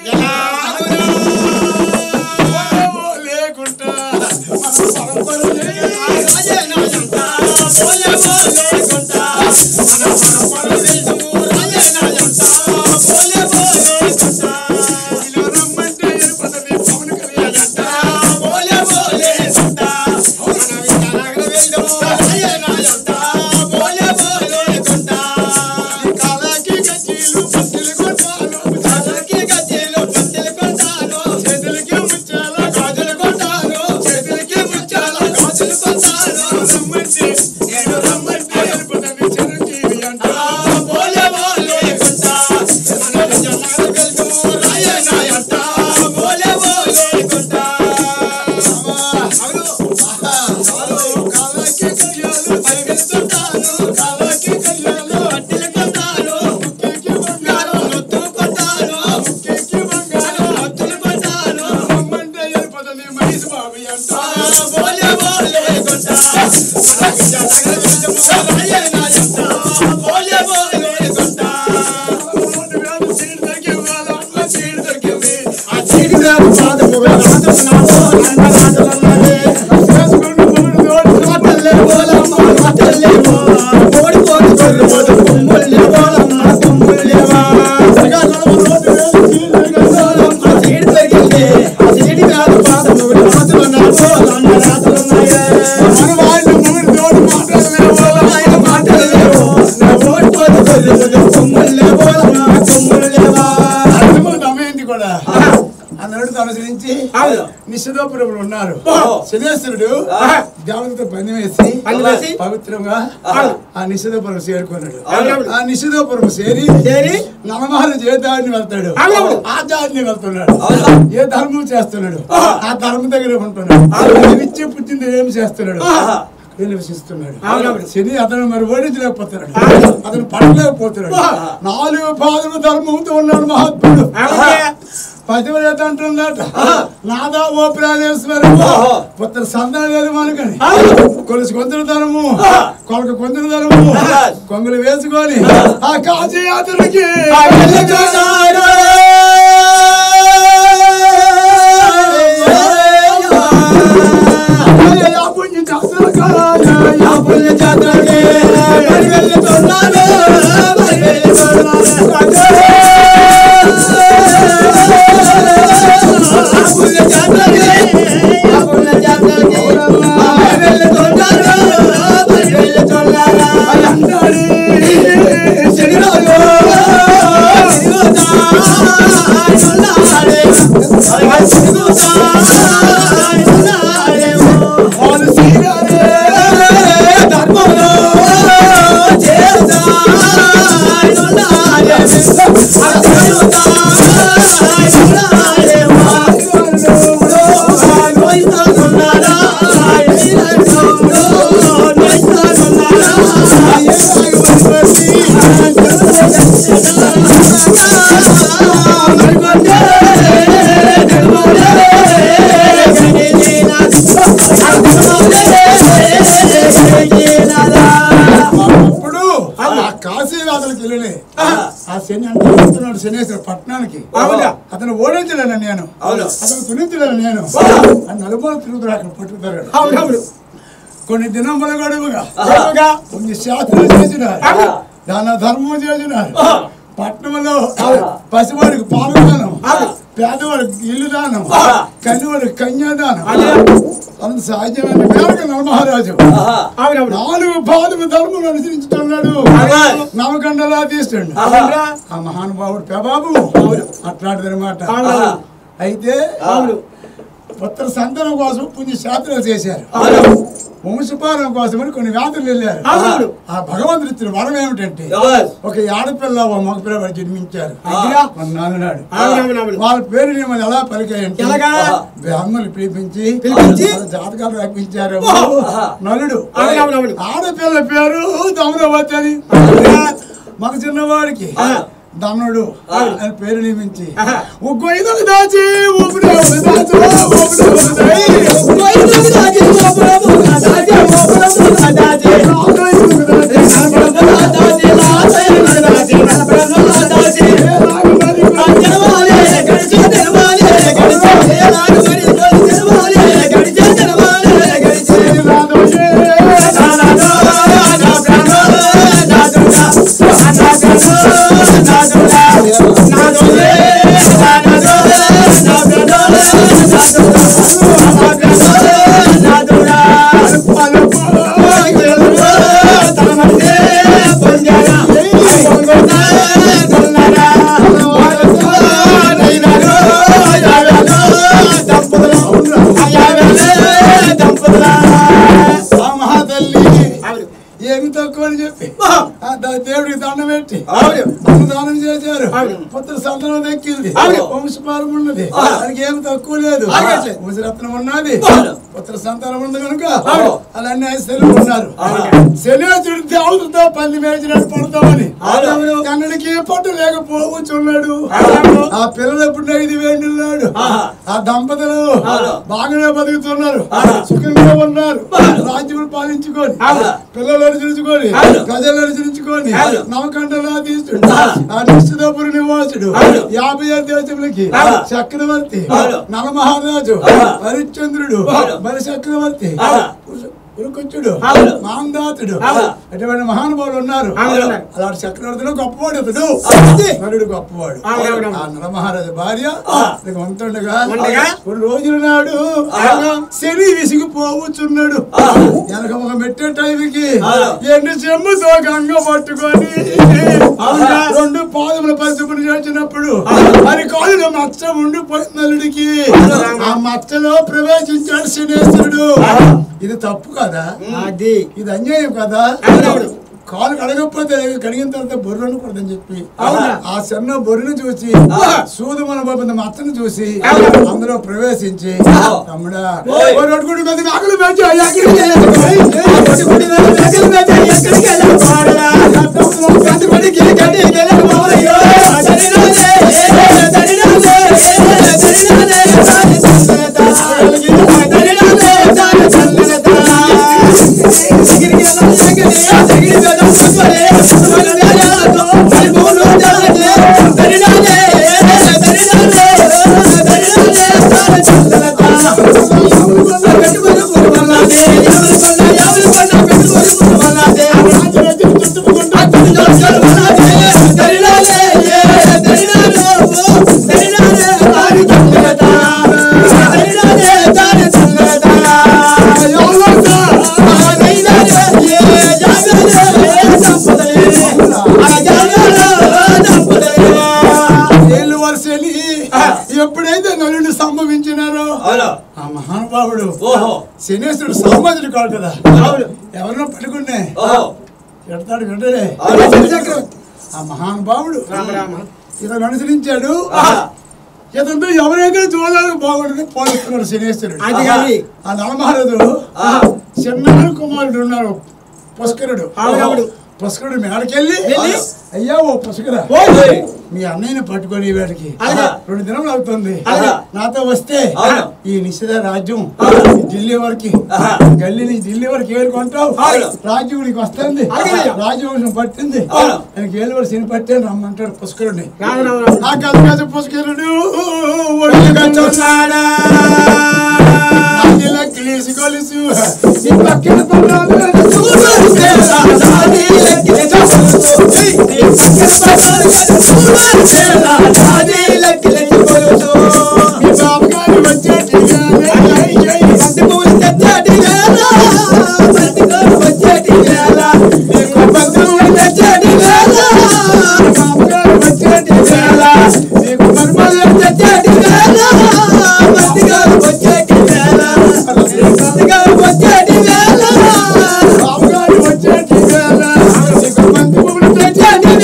లేకుంటా మన పరంపర ఇలా రమ్మంటే పదవి పవన్ కళ్యాణ్ అంట కాలాకి గజ్జీలు పత్తిలు కొంటాను చేతులకి ముత్యాల గాజులు కొంటాను చేతులకి ముత్యాల గాజులు కొంటాను రమ్మంటే నేను రమ్మంటే పదవి చిరంజీవి అంట కాలాకి కళ్యాణాలు పరిగెత్తుంటాను కాలాకి కళ్యాణాలు అట్టెలు కొంటాను ముక్కేకి బంగారం నొత్తులు కొంటాను ముక్కేకి బంగారం నొత్తులు కొంటాను రమ్మంటే పదవి మహేష్ బాబు అంట రోడ్డు మీద సీటు దొరికి వాళ్ళ అమ్మ సీటు దొరికింది ఆ సీటు మీద పాదము రాజున్నాడు అన్నదాతలున్నది చేసుకున్న పనులు రోడ్డు మాటలే పోలమ్మ మాటలేమో ఓడిపోతు కొల్లు పోతు కొమ్ముల్ని పోలమ్మ కొమ్ముల్లేవా సగా నడుము రోడ్డు మీద సీటు దొరికింది పోలమ్మ సీటు దొరికింది ఆ సీటు మీద పాదము రాజున్నాడు అన్నదాతలున్నాయి మన వాళ్ళు మూడు రోడ్డు మాటలేమో ఆయన మాటలేమో నా ఓడిపోతు కొల్లు పోతు కొమ్ముల్ని పోలమ్మ కొమ్ముల్లేవా అర్థము దమయంతి కూడా అన్నడు అనుసరించి నిశ్చితోపురంలో ఉన్నారు శనేశ్వరుడు దేవతతో పందెం వేసి పందెం వేసి పవిత్రంగా ఆ నిశ్చితోపురం చేరుకున్నాడు అవునవును. ఆ నిశ్చితోపురం చేరి చేరి నవమాలు ఏ దారిని వెళ్తాడు అవునవును. ఆ దారిని వెళ్తున్నాడు అవును. ఏ ధర్మం చేస్తున్నాడు ఆ ధర్మం దగ్గర ఉంటున్నాడు అవును. నిత్య పుట్టింది ఏం చేస్తున్నాడు ఆహా. నివసిస్తున్నాడు అవునవును. శని అతను మరి ఓడించలేకపోతున్నాడు అవును. అతను పడలేకపోతున్నాడు ఆహా. నాలుగు పాదములు ధర్మంతో ఉన్నాడు మహాత్ముడు ఆహా. పతివ్రత అంటుందట ఆహా. నాదా ఓ ప్రాణేశ్వరు ఆహా. పుత్ర సంతానం లేదు మనకని అవును. కొలుసు కొందరు ధనము ఆహా. కొలక కొందరు ధనము ఆహా. కొంగులు వేసుకొని ఆహా. ఆ కాశీ యాత్రకి వెళ్ళుచున్నాడు. ఆ పుణ్య శాస్త్రకారాయ, ఆ పుణ్య జాతరకి మరి వెళ్ళుచున్నాడు, మరి వెళ్ళుచున్నాడు. ఆ పుణ్య జాతరకి, ఆ పుణ్య జాతరకి మరి వెళ్ళుచున్నాడు, మరి వెళ్ళుచున్నాడు. అంటాడు. శనిరోజు, వాళ్ళు శ్రీగారే అప్పుడు ఆ కాశీ యాత్రకి వెళ్ళలే ఆ శని అంటే చెప్తున్నాడు శనేశ్వర పట్టణానికి అవునా? అతను ఓడించలేను నేను అవును. అతను తునించలేను నేను ఆ నలుగురు తిరుగుతాడు అక్కడ పట్టుకుతాడు అవునవును కొన్ని దినముల గడువుగా గడువుగా కొన్ని శాస్త్రాలు చేసినారు అవును. దాన ధర్మం చేసినారు ఆ. పట్టణంలో పసివాడికి పాలు దానం అవును. పేదవాడికి ఇల్లు దానం ఆ. కన్యవాడికి కన్యాదానం అదే. అంత సాధ్యమైన మేరకు నరమహారాజు అవునవును నాలుగు పాదము ధర్మం అనుసరించుతున్నాడు అవును. నవకండలా తీస్తుండు అవునురా. ఆ మహానుభావుడు ప్రభావం అట్లాంటిదనమాట అవును. అయితే అవును పుత్ర సంతానం కోసం పుణ్య శాస్త్రాలు చేశారు అవును వంశపాలన కోసమని కొన్ని వ్యాధులు వెళ్ళారు అవును. ఆ భగవంతుడు ఇచ్చిన వరం ఏమిటంటే ఒక ఆడపిల్ల ఒక మగపిల్ల వాడు జన్మించారు అయ్యా. మన నాన్ననాడు అవునవునవును. వాళ్ళ పేరు మిమ్మల్ని ఎలా పలికాయంటే ఎలాగా? బ్రాహ్మణులు పిలిపించి పిలిపించి? వాళ్ళ జాతకాలు రప్పించారు ఆహా. నలుడు అవునవునవును. ఆడపిల్ల పేరు దమనవతి అని మగ చిన్నవాడికి దమనుడు అని పేరు నియమించి ఆహా. ఉగ్గు ఐదుకు దాచి ఊపిరి ఒకటి దాచు ఊపిరి ఒకటి దాచి, నాలుగు ఐదుకు దాచి, ఏ నాలుగు ఐదుకు దాచి, అని చెప్పి ఆ. ఆ దా- దేవుడికి దండం పెట్టి అవును. అన్నదానం చేశారు అవును. పుత్ర సంతానం దక్కింది అవును. వంశపారం ఉన్నది ఆ. దానికి ఏమి తక్కువ లేదు అలాగే. వంశరత్నం ఉన్నది అవును. పుత్ర సంతానం ఉంది కనుక అవును. అలాన్ని ఐశ్వర్యం ఉన్నారు అవును. శనివాసుడు దేవుడితో పల్లి మేచినట్టు పడతామని అవును. కన్నుడికి పట్టు లేకపోవచ్చున్నాడు అవును. ఆ పిల్లలు ఎప్పుడు ఐదు వేలు ఉన్నాడు ఆహా. ఆ దంపతులు అవును. బాగానే బతుకుతున్నారు ఆహా. సుఖంగా ఉన్నారు అవును. రాజ్యం పాలించుకొని అవును. పిల్లలు అనుసరించుకొని అవును. ప్రజలు అనుసరించుకొని అవును. నవకండలా తీసుడు ఆహా. ఆ నిశ్చితపురి నివాసుడు అవును. యాభై ఆరు దేశములకి అవును. చక్రవర్తి అవును. నలమహారాజు ఆహా. హరిశ్చంద్రుడు అవును. బలి చక్రవర్తి ఆహా. ఉరుకొచ్చుడు అవును. మాందాతుడు ఆహా. అటువంటి మహానుభావులు ఉన్నారు అవును. అలాంటి చక్రవర్తిలో గొప్పవాడు అతడు అవును. నరుడు గొప్పవాడు అవును. ఆ నరమహారాజు భార్య ఆ. ఇక ఉంటుండగా ఉండగా? కొన్ని రోజుల నాడు ఆహా. శని విసిగిపోవచ్చున్నాడు ఆ. వెనక ఒక మెట్టే టైంకి అవును. ఎండు చెమ్ముతో గంగ పట్టుకొని అవునా? రెండు పాదముల పరిశుభ్రం చేసినప్పుడు అవును. మరి కాళ్ళు మచ్చ ఉండిపోయింది నలుడికి అవును. ఆ మచ్చలో ప్రవేశించాడు శనేశ్వరుడు అవును. ఇది తప్పు కదా అది ఇది అన్యాయం కదా అవునవును. కాలు కడగకపోతే కడిగిన తర్వాత బొర్రె అనుకూడదని చెప్పి అవునా? ఆ చిన్న బొర్రెను చూసి ఆ. సూదు మన బాబు మచ్చను చూసి అవునా? అందులో ప్రవేశించి ఆ. తమ్ముడా ఓయ్. ఓ రొట్టుకుడి మీద ఆకులు పెంచి అయ్యా ఎక్కడికి వెళ్ళాలి? కొట్టుకుడి మీద మేకలు మేపే ఎక్కడికి వెళ్ళాలి పాడరా? కట్టుకుడికి కట్టికి వెళ్ళాలి మావయ్యో. దరినాలే, దరినాలే, దరినాలే, దాని చల్లనత. దరినాలే, దాని చల్లనత. ఎగిరికి వెళ్ళాలి, ఎగిరి, ఎగిరి వెళ్ళాలి, పట్టుకోలే. మన వేళతో పరిపూర్ణ జాలే. దరినాలే, దరినాలే, దరినాలే, దాని చల్లనత. పెట్టుబడి పురుమల్లాదే, ఎవరి కొండ, ఎవరి కొండ, పెట్టుబడి పురుమల్లాదే. అతని దోషాలు మల్లాదే, దరినాలే, దరినాలే, ఓ, దరినాలే, దాని చల్లనత. దరినాలే, దాని చల్లనత. ఎవరొద్దా? ఆ దైనాలే, ఏ జాగలే, ఏ సంపదలే. ఆ జాగలో సంపదలే. ఏళ్ళు వరుసని ఎప్పుడైతే నలుని సంభవించినారో అవును. ఆ మహానుభావుడు ఓహో. శనేశ్వరుడు సామాజిక కాదు కదా అవును. ఎవరినో పట్టుకునే ఓహో. ఎడతాడు వెంటనే అవును. చక్రవర్తి. ఆ మహానుభావుడు రామ రామ. ఇతను అనుసరించాడు ఆహా. ఇతనితో ఎవరైతే చూడాలని బాగుంటుంది పోలుస్తున్నాడు శనేశ్వరుడు అది కానీ. ఆ నలమహారాజు ఆహా. చిన్న కుమారుడు ఉన్నాడు పుష్కరుడు అవునవును. పుష్కరుడు మేడకెళ్ళి వెళ్ళి? అయ్యా ఓ పుష్కర ఓయ్. మీ అన్నయ్యని పట్టుకొని వేడికి అలాగా. రెండు దినములు అవుతుంది అలాగా. నాతో వస్తే అవును. ఈ నిషేధ రాజ్యం అవును. ఢిల్లీ వరకు ఆహా. గల్లీ నుంచి ఢిల్లీ వరకు ఏరుకుంటావు అవును. రాజ్యం నీకు వస్తుంది అలాగే. రాజ్యవంశం పట్టింది అవును. ఆయనకి ఏళ్ళు వరకు సిని పట్టాను రమ్మంటాడు పుష్కరుడిని రామ రామ రామ. ఆ కథ కథ పుష్కరుడు ఒడిగా చూన్నాడా నాగిల కిలీసి కొలుసు ఈ పక్కన పన్నాడు మీ బాబుగారు వచ్చేటి బాబుగారు వచ్చేటి నీకు మర్మలు బాబుగారు వచ్చేటి నీకు మంది పువ్వులు తెచ్చేటి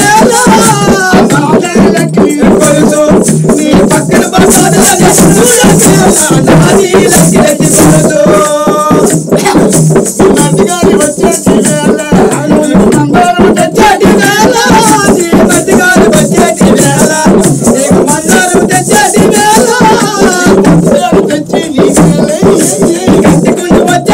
నదిగారి వచ్చేటి నీకు మందారం తెచ్చేటి మందారం తెచ్చి నీకు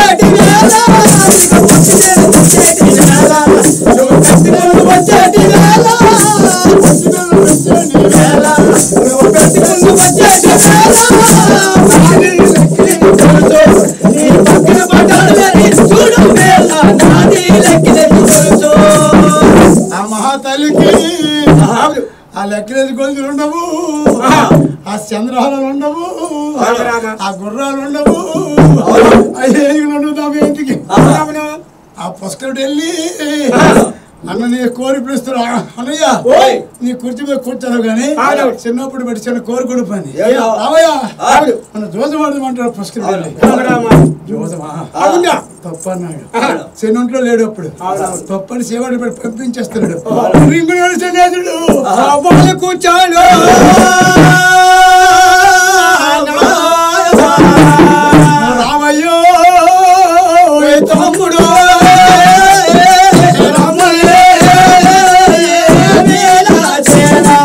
ఆ మహాతల్లికి ఆ లెక్కలేని గొలుసులు ఉండవు ఆ చంద్రహారాలు ఉండవు ఆ గుర్రాలు ఉండవు ఆ ఏనుగులు ఉండవు తమ ఇంటికి ఆ పుష్కరుడు వెళ్ళి అన్న నీ కోరి పిలుస్తున్నా అన్నయ్య ఓయ్. నీ కుర్చీ మీద కూర్చోను కానీ అవును. చిన్నప్పుడు పెట్టి చిన్న కోరుకుడు పని ఏయ్యా. రావయ్యా అవును. మన జోజమాడమంటాడు పుష్కరుడు వెళ్ళి రామ రామ. జోజమా అవునా? తప్ప అన్నాడు శనింట్లో లేడు అప్పుడు తప్పని సేవడు ఇప్పుడు పంపించేస్తున్నాడు రింగుడు సన్యాసుడు వాళ్ళు కూర్చోడు రామయ్యో ఏ తమ్ముడు రామయ్యే వేలా చేనా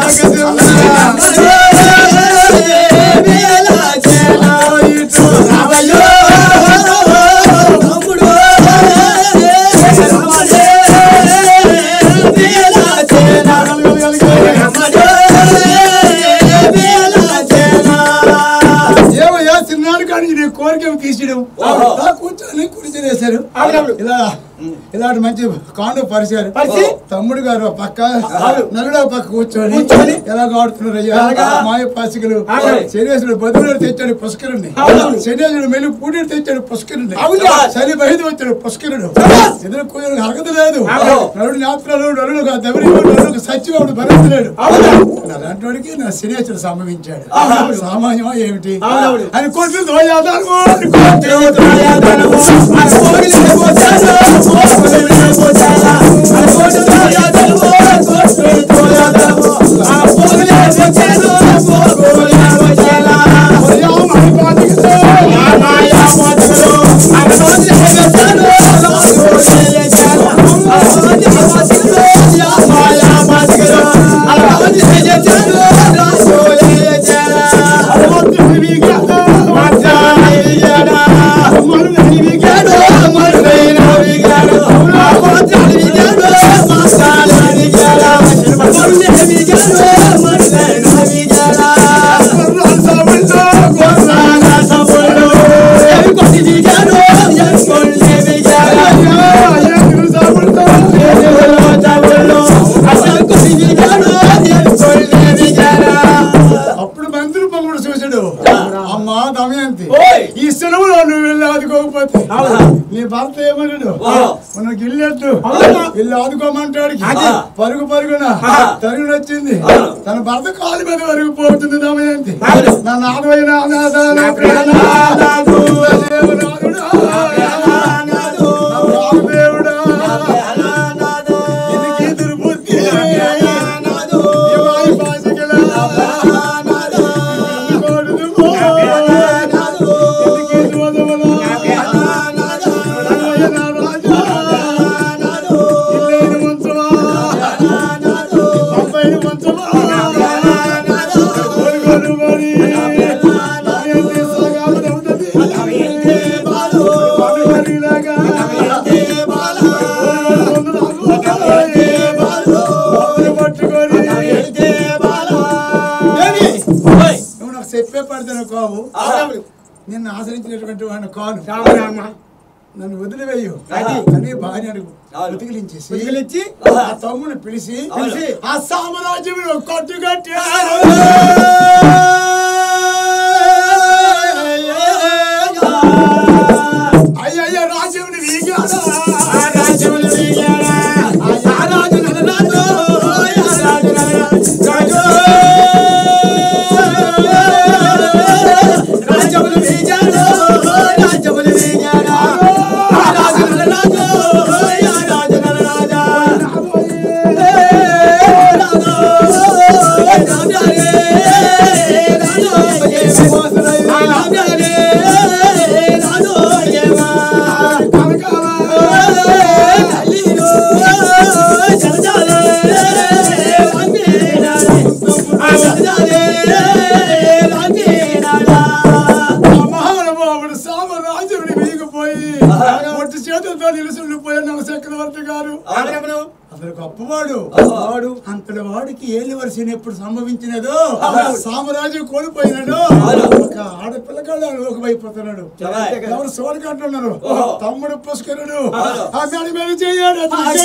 రామయ్యో తమ్ముడు ఏమయ్యా తిన్నాడు కానీ నీ కోరిక తీసేయడం కూర్చొని కుర్చీ వేశారు ఇలా ఇలాంటి మంచి కాండు పరిచారు తమ్ముడు గారు ఒక పక్క నలుడో పక్క కూర్చొని ఎలా ఆడుతున్నారు అయ్యా మాయ పాసికలు శనేశ్వరుడు బదులు తెచ్చాడు పుష్కరుణ్ణి శనేశ్వరుడు మెల్లి పూడి తెచ్చాడు పుష్కరుణ్ణి చలి బయట వచ్చాడు పుష్కరుడు ఎదురు కూయలకు అర్హత లేదు నలుడు జ్ఞాపకాలు నలుడు దెబ్బరి నలుడు సచివాడు భరించలేడు అలాంటి వాడికి నా శనేశ్వరుడు సంభవించాడు సామాన్యమా ఏమిటి అని కొట్టు దోయాదాను అప్పుడు మంత్రి పొంగుడు చూశాడు అమ్మా దమయంతి ఈ సెలవులో నువ్వు వెళ్ళి ఆదుకోకపోతే నీ భర్త ఏమన్నాడు మనకి ఇల్లెట్టు ఇల్లు ఆదుకోమంటాడు పరుగు పరుగున తరుగుడు వచ్చింది తన భర్త కాలు మీద వరకు పోతుంది దమయంతి నా నాదమైన అనాథ నా ప్రాణనాథు, నా దేవనాథుడా, నా రామదేవుడా, ఎనికి దుర్బుద్ధి, ఇవాయి పాసికలా, కొడుదుమో, ఎనికి శోధములో, రంగయ్య నా రాజా, ఇల్లేని మంచమా, అబ్బాయిని మంచమా, కొడుకోడు మరి, నాయంతి సాగాలవుతుంది. పండుగలాగా, కొడుకులు పట్టుకొని, నువ్వు నాకు చెప్పే పడతాను కావు నిన్ను ఆశ్రయించినటువంటి వాడిని కాను నన్ను వదిలివేయు అని భార్య అడుగు ఉతికిలించేసి ఆ తమ్ముని పిలిచి ఆ సామ్రాజ్యం కొట్టు కట్టారు అయ్యయ్య రాజ్యం వీగాడా మహానుభావుడు సామ్రాజ్యుని వీగిపోయి ఒట్టి చేతులతో నిలుసుండిపోయే నవచక్రవర్తి గారు అతను గొప్పవాడు వాడు అంతటి వాడికి ఏళ్ళు వరుస ఎప్పుడు సంభవించినదో సామ్రాజ్యం కోల్పోయినాడు ఒక ఆడపిల్ల కళ్ళు ఒకవైపోతున్నాడు ఎవరు సోడకంటున్నారు తమ్ముడు పుష్కరుడు ఆ దాని మీద చేయాడు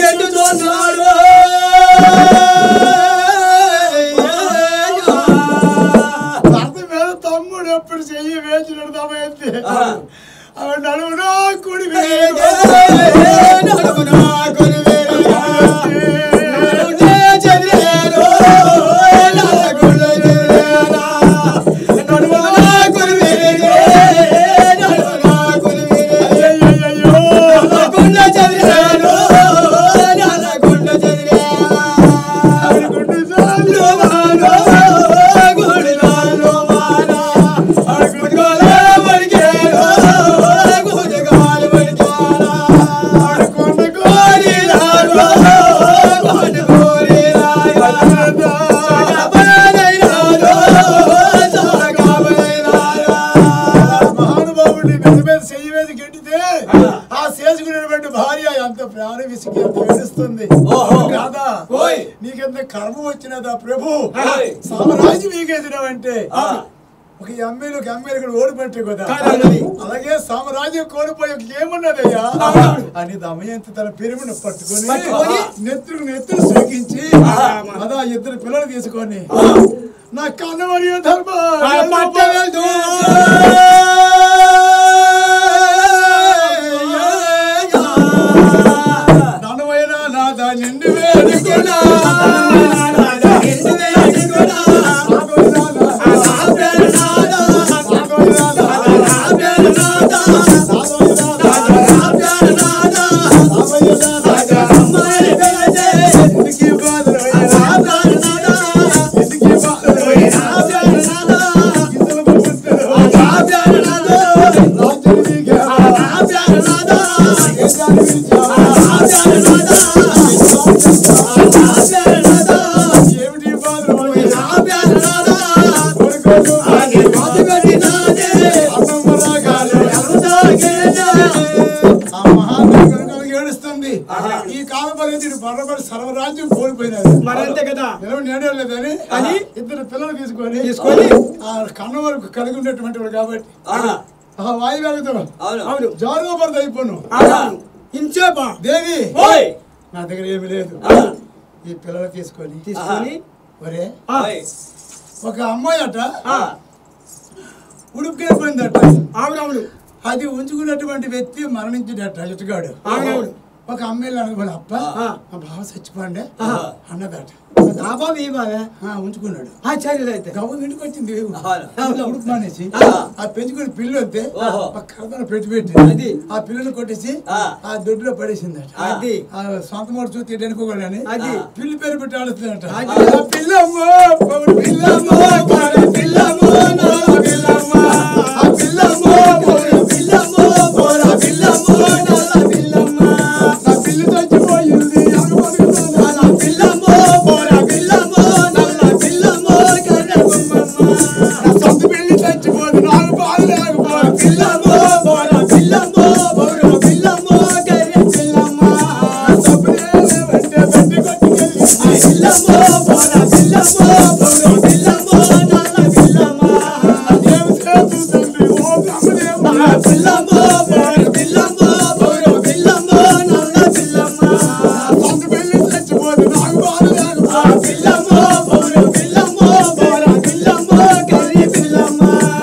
భర్త మీద తమ్ముడు ఎప్పుడు చెయ్యి వేచినాడు తమైంది ఆవిడ నడుమునా కుడి అయ్యయ్యయ్యో తమ్ముడు భార్య ఎంత ప్రాణ విసిగి ఎంత ఏడుస్తుంది ఓహో. కాదా ఓయ్. నీకెంత కర్మ వచ్చినదా ప్రభు ఓయ్. సామ్రాజ్యం మీకేసినావంటే ఆ. ఒక ఎమ్మెల్యే ఒక ఎమ్మెల్యే కూడా ఓడిపోయింటే కదా కాదన్నది. అలాగే సామ్రాజ్యం కోల్పోయి ఒక ఏమున్నదయ్యా అవునవును. అని దమయంతి తన పెరుగును పట్టుకొని పట్టుకొని నెత్తురు నెత్తురు సోకించి ఆహా. అదా ఇద్దరు పిల్లలు తీసుకొని నా కన్నమరియ ధర్మ ఆ పట్టణదు. నన్నమైన నాద నిండు వేడుకొనా. ఎందుకీ బాధలు ఎందుకీ బాధలు ఇద్దరు పుట్టరు. రాజ్యం నీకే. దేశాన్ని పిలిచావా? ఏమిటి బాధలు కొడుకోలు అన్నమ్మ రాగాలు ఆ మహానగరం ఏడుస్తుంది ఈ కాల పరిస్థితి బర్రబడి సర్వరాజ్యం కోల్పోయినారు మరంతే కదా నిలవ నేడలేదని అని ఇద్దరు పిల్లలు తీసుకొని తీసుకొని ఆ కన్న వరకు కలిగి ఉన్నటువంటి వాడు కాబట్టి ఆహా. ఆ వాయువేగతో అవును అవును జారుగా పడత అయిపోను అవును ఇంచేపా దేవి ఓయ్ నా దగ్గర ఏమీ లేదు ఆ. ఈ పిల్లలు తీసుకొని తీసుకొని ఒరే ఆ. ఒక అమ్మాయి అట ఆ. ఉడుపుకెళ్ళిపోయిందట అవునవును అది ఉంచుకున్నటువంటి వ్యక్తి మరణించినట్ట ఇటుగాడు అవునవును ఒక అమ్మాయిలు అనుకోవాలి అప్ప ఆ. మా బావ చచ్చిపోండే ఆ. అన్నదట దాబా మీ బాగా ఆ, ఉంచుకున్నాడు ఆచార్యులు అయితే గవ్వ ఇంటికి వచ్చింది అవును. ఉడుపు మానేసి ఆ. ఆ పెంచుకుని పిల్లు వస్తే ఓహో. ఆ కర్తన పెట్టి పెట్టి అది. ఆ పిల్లని కొట్టేసి ఆ. ఆ దొడ్లో పడేసిందట అది. ఆ సొంత మూడు చూసి అనుకోవాలని అది. పిల్లి పేరు పెట్టి ఆడుతుందట అది. ఆ పిల్లమ్మో పౌరు పిల్లమ్మో పౌరు పిల్లమ్మో నల్ల పిల్లమ్మ ఆ పిల్లమ్మో పౌరు పిల్లమ్మో పౌరు పిల్లమ్మో నల్ల పిల్లమ్మ నా పిల్లి చచ్చిపోయింది అనుకుంటున్నా నా పిల్లమ్మో పౌరు పిల్లమ్మో నల్ల పిల్లమ్మో కర్రె బొమ్మమ్మ నా సొంత పిల్లి చచ్చిపోదు నాకు బాధ లేకపోరు పిల్లమ్మో పౌరు పిల్లమ్మో పౌరు పిల్లమ్మో కర్రె పిల్లమ్మ తప్పులే లేవంటే పెట్టి కొట్టుకెళ్ళి పిల్లమ్మో పౌరు పిల్లమ్మో పౌరు పిల్లమ్మో నల్ల పిల్లమ్మ దేవు చేతు తండ్రి ఓ బ్రహ్మదేవ పిల్లమ్మో పౌరు పిల్లమ్మో పౌరు పిల్లమ్మో నల్ల పిల్లమ్మ సొంత పిల్లి చచ్చిపోదు నాకు బాధ లేకపోరు పిల్లమ్మో పౌరు పిల్లమ్మో పౌరు పిల్లమ్మో కర్రె పిల్లమ్మ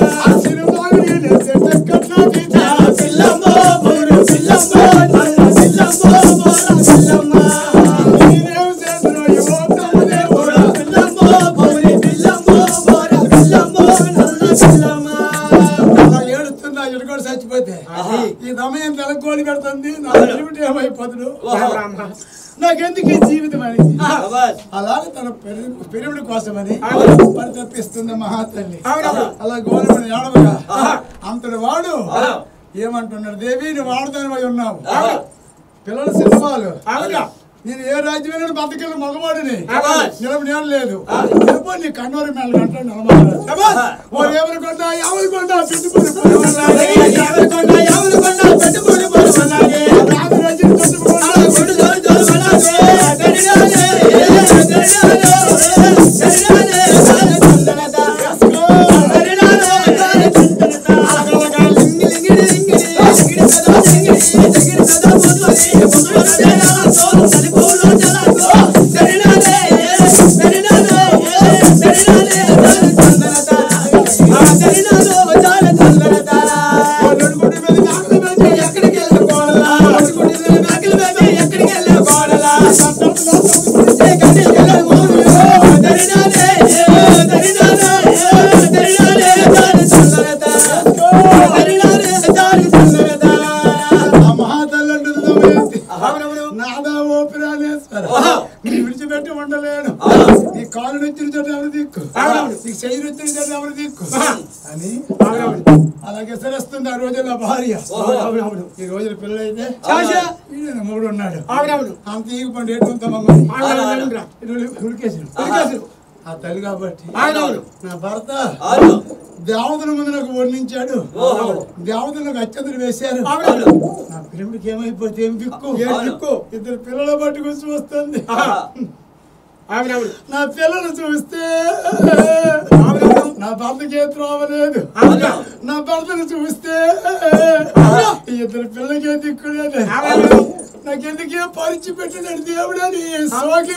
సినిమాలు చెట్టు పిల్లమ్మో పౌరు పిల్లమ్మో నల్ల పిల్లమ్మో పౌరు పిల్లమ్మ నీదేవు చేతులో యువ బ్రహ్మదేవుడా పిల్లమ్మో పౌరి పిల్లమ్మో పౌర పిల్లమ్మో నల్ల పిల్లమ్మ అలా ఏడుస్తున్నా ఎడుకోడు చచ్చిపోతే ఆహా. ఈ సమయం తెలగోడి పెడుతుంది నా ఏమిటి ఏమైపోతుడు ఓహో. నాకెందుకు ఈ జీవితం అని శభాష్. అలాగే తన పెరుగు పెరుగుడు కోసమని అవును. మరి తప్పిస్తుంది మహాతల్లి అవునవును. అలా గోలమని ఏడవగా ఆహా. అంతటి వాడు అవును. ఏమంటున్నాడు దేవి నువ్వు వాడదానివై ఉన్నావు అవును. పిల్లల సినిమాలు అవునా నేను ఏ రాజ్యమైన బతకలు మగవాడిని శభాష్. నిలబడి నేను లేదు నిలబడి నీ కన్నూరి మేళ గంటలు నిలబడాలి శభాష్. ఓ ఎవరి కొండ ఎవరి కొండ పెట్టుకుని ఎవరి కొండ, ఎవరి కొండ పెట్టుబడి పొడవలాగే. రాజు రచించి పెట్టుకుని ఆ గుడి దొరి దొరవలాగే. గడియాలే, గడియాలే, గడియాలే, దాని కుందనద. గడియాలే, దాని కుందనద. అగలగా లింగి, లింగిడి, లింగిడి, లింగిడి పెద, లింగిడి, లింగిడి పెద ముదువలి, ముదువల జలాతో, చలిపూలు జలాతో. గడియాలే, గడియాలే, గడియాలే, దాని కుందనద. ఆ గడియాలో దాని కుందనద. నడుగుడి మీద నాగలి పెట్టి ఎక్కడికి వెళ్ళిన కోడలా? పట్టుకుంటే నేను మేకలు మేపి ఎక్కడికి వెళ్ళిన కోడలా? ఏ గడ్డి వెళ్ళిన కోడలు? దరినాలే, ఏ దరినాలే, ఏ దరినాలే, దాని చల్లరద. దరినాలే, దాని చల్లరద. ఆ మహాతల్లి అంటుంది దమయంతి. అవునవును. నాదా ఓ ప్రాణేశ్వర ఆహా. నీ విడిచిపెట్టి ఉండలేను ఆహా. నీ కాలు నొచ్చిన చోట ఎవరు దిక్కు అవునవును. నీ చెయ్యి నొచ్చిన చోట ఎవరు దిక్కు ఆహా. అని అవునవును. అలాగే సరస్తుంది ఆ రోజుల్లో భార్య ఓహో. అవునవును. ఈ రోజుల పిల్లలైతే చాచా. ఈయన మూడు ఉన్నాడు అవునవును. అంత ఈగ పండు ఎట్టుకుంటామమ్మని అవునవును. ఉడికేసాడు ఉరికేసాడు. ఆ తల్లి కాబట్టి అవునవును. నా భర్త అవును దేవతల ముందు నాకు వర్ణించాడు ఓహో. దేవతలు నాకు అత్యంతలు వేశారు అవునవును. నా పిల్లడికి ఏమైపోతే ఏం దిక్కు ఏం దిక్కు ఇద్దరు పిల్లల పట్టుకొచ్చి వస్తుంది ఆహా. అవునవును. నా పిల్లలు చూస్తే నా భర్తకి ఏ త్రోవలేదు అవునా? నా భర్తను చూస్తే ఈ ఇద్దరు పిల్లలకి దిక్కులేదు అవును. నాకెందుకే పరిచి పెట్టినాడు దేవుడని సోకి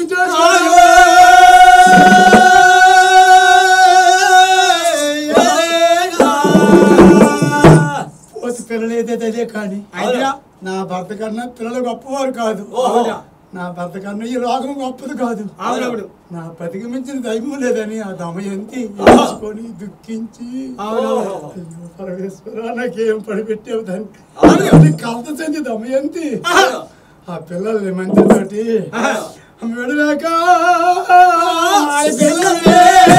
పోసి పిల్లలు ఏదైతే అదే కానీ అవునా? నా భర్త కన్నా పిల్లలు గొప్పవారు కాదు ఓహో. నా భర్త కన్నా ఈ రోగం గొప్పది కాదు అవునవును. నా బతికి మించిన దైవం లేదని ఆ దమయంతి ఆహా. వేసుకొని దుఃఖించి అవునవును. అయ్యో పరమేశ్వర నాకేం పడిపెట్టావు దాన్ని అవును. అది కలత చెంది దమయంతి అవును. ఆ పిల్లల్ని మంచితోటి విడలేక పిల్లల్ని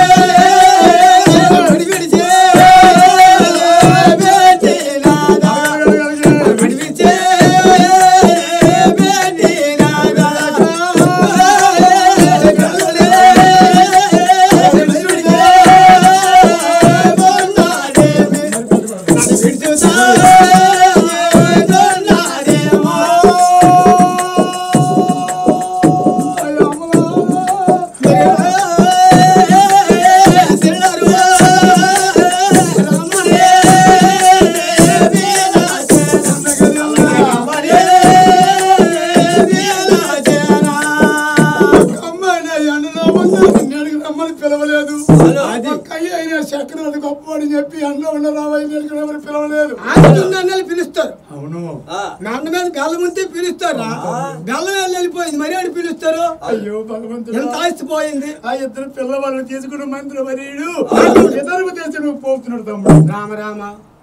అమ్మాయి ఎండలో ముందు నిన్నడికి రమ్మని పిలవలేదు అది. ఒక్క అయ్య అయినా చక్రాలు గొప్పవాడని చెప్పి ఎండలో ఉన్న రావయ్య నిన్నడికి రమ్మని పిలవలేదు ఆడపిల్లలు పిలుస్తారు అవును ఆ. నాన్న మీద బెల్లం ఉంటే పిలుస్తారా బెల్లం వెళ్ళి వెళ్ళిపోయింది మరి ఆడు పిలుస్తారు అయ్యో భగవంతుడు ఎంత ఆస్తిపోయింది ఆ ఇద్దరు పిల్లవాళ్ళు తీసుకున్న మంత్రి వరీడు ఇద్దరు తెచ్చి నువ్వు పోతున్నాడు తమ్ముడు రామ రామ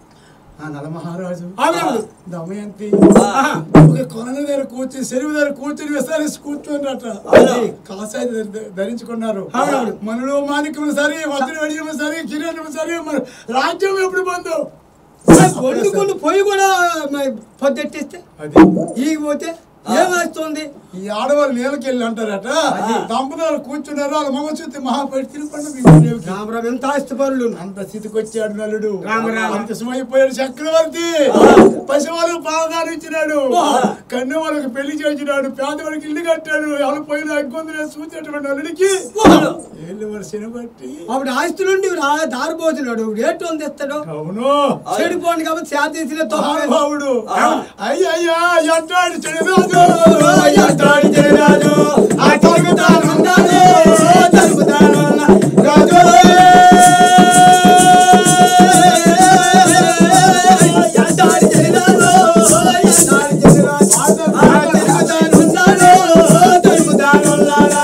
ఆ నలమహారాజు అవునవును. దమయంతి ఆహా. ఒక కొనల దగ్గర కూర్చుని చెరువు దగ్గర కూర్చుని విస్తారేసి కూర్చున్నట్ట అవును. కాసాయి ధ- ధరించుకున్నారు అవునవును. మనలో మాణిక్యం సరే వజ్ర వడియం సరే కిరీటం సరే మన రాజ్యం ఎప్పుడు బంధు వండుకొని పొయ్యి కూడా మరి పొద్దెట్టిస్తే అది ఈ పోతే ఏమేస్తుంది ఈ ఆడవాళ్ళు నీళ్ళకి వెళ్ళి అంటారట దంపతులు కూర్చున్నారు వాళ్ళ మగ చూస్తే మహాపడి తిరుగుకుండా రామ రామ ఎంత ఆస్తిపరులు అంత స్థితికి వచ్చాడు నలుడు రామ రామ. అంత సుమైపోయాడు చక్రవర్తి పసివాళ్ళకు పాలదారు ఇచ్చినాడు కన్ను వాళ్ళకి పెళ్లి చేసినాడు పేదవాళ్ళకి ఇల్లు కట్టాడు ఎవరు పోయిన అగ్గుంది చూసేటువంటి నలుడికి ఏళ్ళు వరుసను బట్టి అప్పుడు ఆస్తి నుండి రా- దారిపోతున్నాడు రేటు ఉంది ఇస్తాడు అవును చెడిపోండి కాబట్టి చేత తీసిన మహానుభావుడు ఆ. అయ్యయ్యా ఎంటాడు చెడురాజు ఎంటాడు చెడురాజు, ఆ తరుగుతాను ఉన్నాడు, తరుగుతాను ఉన్న రాజు ఎంటాడు చెడురాజు, ఎంటాడు చెడురాజు, ఆ తిరుగుతాను ఉన్నాడు, తిరుగుతాను ఉన్నాడా.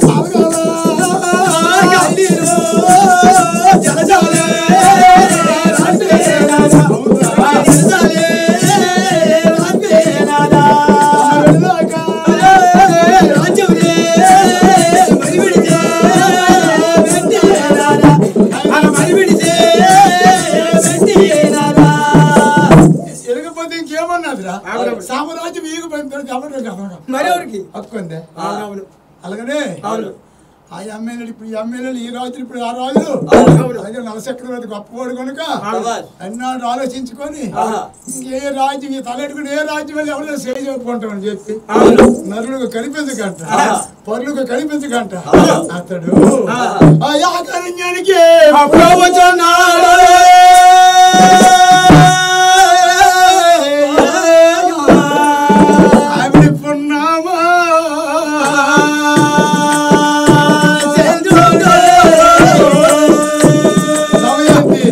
ఆ గల్లీలో జలజాలే రాత్రే రాజా, ఆ జలజాలే రాత్రే రాజా. రాజ్యములే మరి విడిచే వెంటే రాజా, ఆ మరి విడిచే వెంటే రాజా. ఎరగపోతే ఇంకేమన్నదిరా సామ్రాజ్యం ఈగిపోయింది కాబట్టి కదా మరి ఎవరికి హక్కు ఉంది అవునవును అలాగనే అవును. ఆ ఎమ్మెల్యేలు ఇప్పుడు ఈ ఎమ్మెల్యేలు ఈ రాజులు ఇప్పుడు ఆ రాజులు అవును. అలాగే నలచక్రవర్తి గొప్పవాడు కనుక అవును. అన్నాడు ఆలోచించుకొని ఆహా. ఏ రాజ్యం ఈ తలెట్టుకుని ఏ రాజ్యం వెళ్ళి ఎవరైనా సేవ చెప్పుకుంటామని చెప్పి అవును. నరులకు కనిపించకంట ఆహా. పరులకు కనిపించకంట ఆహా. అతడు ఆహా. ఆ యాకరణ్యానికి ఆవిడ పున్నామా సమయంతి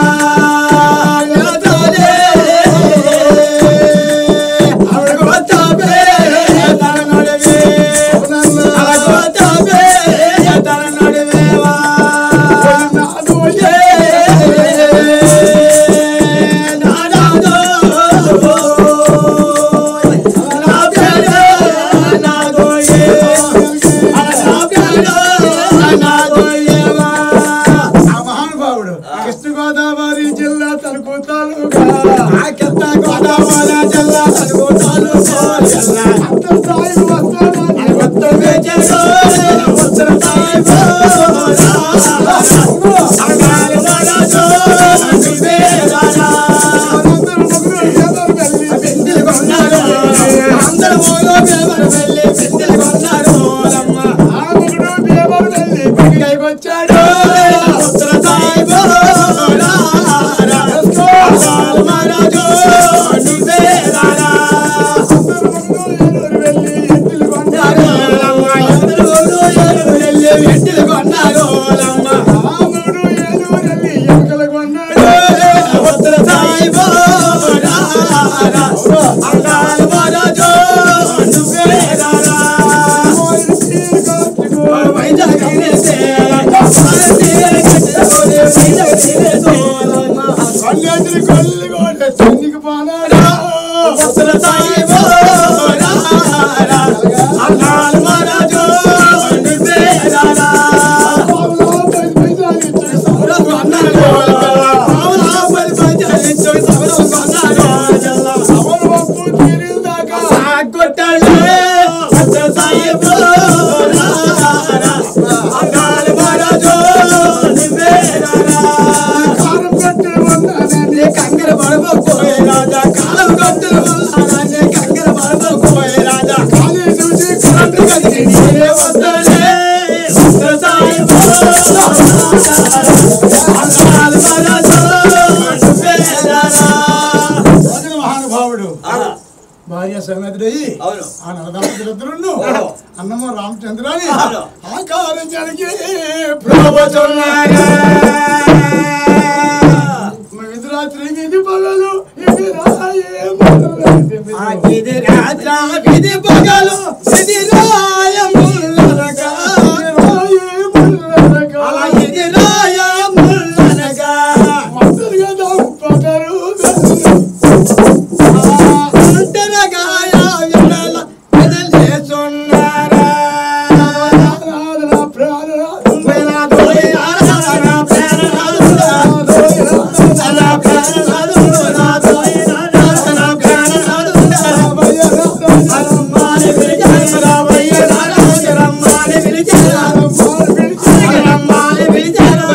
ఆవిడ ఉత్తర సాయిబో రారా అల్లాల మహారాజు నువ్వే రారా ఎదురు ఎదురు ఎట్టిలు కొన్నారు లమ్మ ఉత్తర సాయిబో రారా అల్లాల మహారాజు నువ్వే రారా వైజాగ్ తీరేసే భారతీయ గడ్డలోనే వైజాగ్ తీరేసే ఉత్తర సాయిబో రారా అల్లాల మహారాజు నువ్వే రారా సౌరం కొన్నారు పావులా పది పంచాలి సౌరం కొన్నారు జల్లా సాగొట్టాలే ఉత్తర సాయిబో రారా అల్లాల మహారాజు నువ్వే రారా కంగర పడబోయే రాజా కాలం గొంతులు వల్లానే కంగర పడబోయే రాజా కరెంటు గదికి నీరే వస్తానే ఉత్తర సాయిబో అల్లాల మహారాజు నువ్వే రారా మహానుభావుడు ఆహా. భార్య సమేతుడయి అవును. ఆ నరదాసులిద్దరును ఓహో. అన్నమ రామచంద్రాని అవును. ఆకారం జరిగి ప్రభుతున్నారా విధురాత్రి ఇది పగలు ఇది రాయే మొదలైంది. ఇది రాత్ర విధి పగలు ఇది రాయముల్లనగా రాయే మొదలనగా. అలా ఇది రాయముల్లనగా ఒంటరిగా దంపతరు ఒంటరిగా యావెనల ఎదలేచున్నారా ఆరాధన ప్రాణనాథు. వేలా దోయి ఆరాధన ప్రాణనాథుడా. అలా ప్రాణనాథుడు నా దోయి ఆరాధన ప్రాణనాథుడా. రమ్మాని పిలిచారు రావయ్య రారాజ రమ్మాని పిలిచారు రమ్మాని పిలిచారు